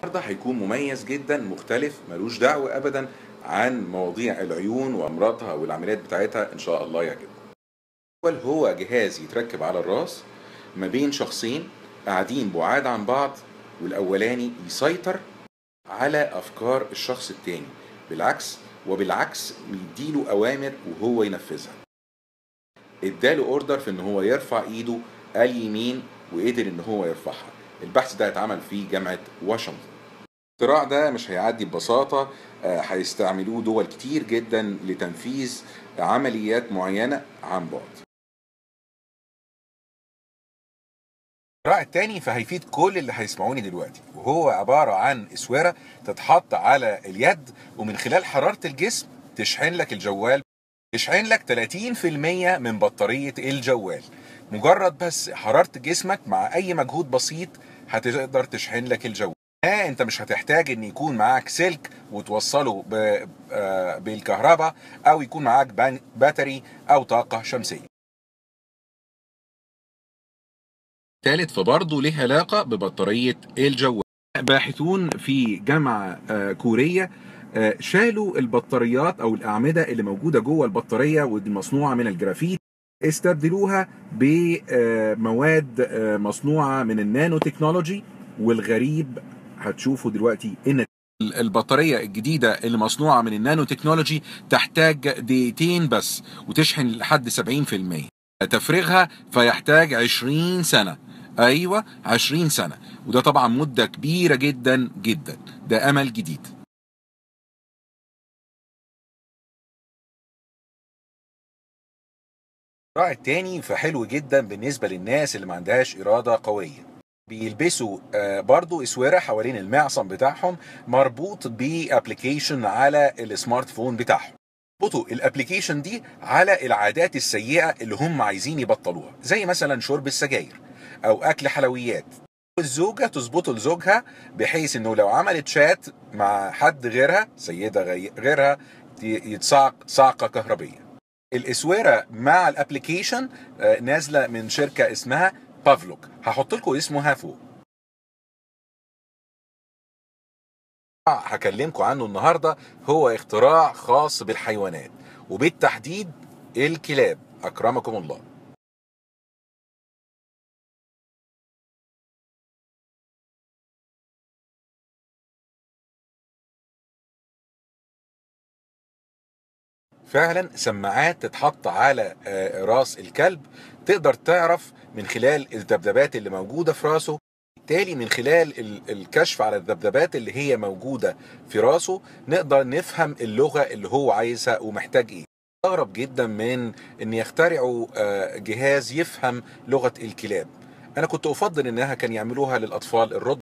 النهارده هيكون مميز جدا مختلف ملوش دعوه ابدا عن مواضيع العيون وامراضها والعمليات بتاعتها ان شاء الله يعجبكم. اول هو جهاز يتركب على الراس ما بين شخصين قاعدين بعاد عن بعض والاولاني يسيطر على افكار الشخص التاني بالعكس وبالعكس يديله اوامر وهو ينفذها اداله اوردر في ان هو يرفع ايده اليمين وقدر ان هو يرفعها البحث ده اتعمل في جامعه واشنطن الاختراع ده مش هيعدي ببساطه آه، هيستعملوه دول كتير جدا لتنفيذ عمليات معينه عن بعد الاختراع التاني فهيفيد كل اللي هيسمعوني دلوقتي وهو عبارة عن اسورة تتحط على اليد ومن خلال حرارة الجسم تشحن لك الجوال تشحن لك 30% من بطارية الجوال مجرد بس حرارة جسمك مع أي مجهود بسيط هتقدر تشحن لك الجوال آه انت مش هتحتاج ان يكون معاك سلك وتوصله ب- آه، بالكهرباء او يكون معاك بان- باتري او طاقة شمسية ثالث فبرضه ليه علاقة ببطارية الجوال باحثون في جامعة آه، كورية آه، شالوا البطاريات أو الأعمدة اللي موجودة جوه البطارية ودي مصنوعة من الجرافيت استبدلوها بمواد آه، مصنوعة من النانو تكنولوجي والغريب هتشوفوا دلوقتي ان البطارية الجديدة اللي مصنوعة من النانو تكنولوجي تحتاج دقيقتين بس وتشحن لحد 70% تفريغها فيحتاج 20 سنة ايوه 20 سنة وده طبعا مدة كبيرة جدا جدا ده امل جديد الراعي التاني فحلو جدا بالنسبة للناس اللي ما عندهاش إرادة قوية بيلبسوا آه، برضو اسوره حوالين المعصم بتاعهم مربوط بابلكيشن على السمارت فون بتاعهم يربطوا الابلكيشن دي على العادات السيئه اللي هم عايزين يبطلوها زي مثلا شرب السجاير او اكل حلويات الزوجه تظبطه لزوجها بحيث انه لو عملت شات مع حد غيرها سيده غي- غيرها ي- يتصعق صعقه كهربيه الاسوره مع الابلكيشن آه، نازله من شركه اسمها بافلوك هحط لكم اسمها فوق هكلمكم عنه النهارده هو اختراع خاص بالحيوانات وبالتحديد الكلاب اكرمكم الله فعلا سماعات تتحط على آه، راس الكلب تقدر تعرف من خلال الذبذبات اللي موجوده في راسه بالتالي من خلال ال- الكشف على الذبذبات اللي هي موجوده في راسه نقدر نفهم اللغه اللي هو عايزها ومحتاج ايه استغرب جدا من ان يخترعوا آه، جهاز يفهم لغه الكلاب انا كنت افضل انها كان يعملوها للاطفال الرضع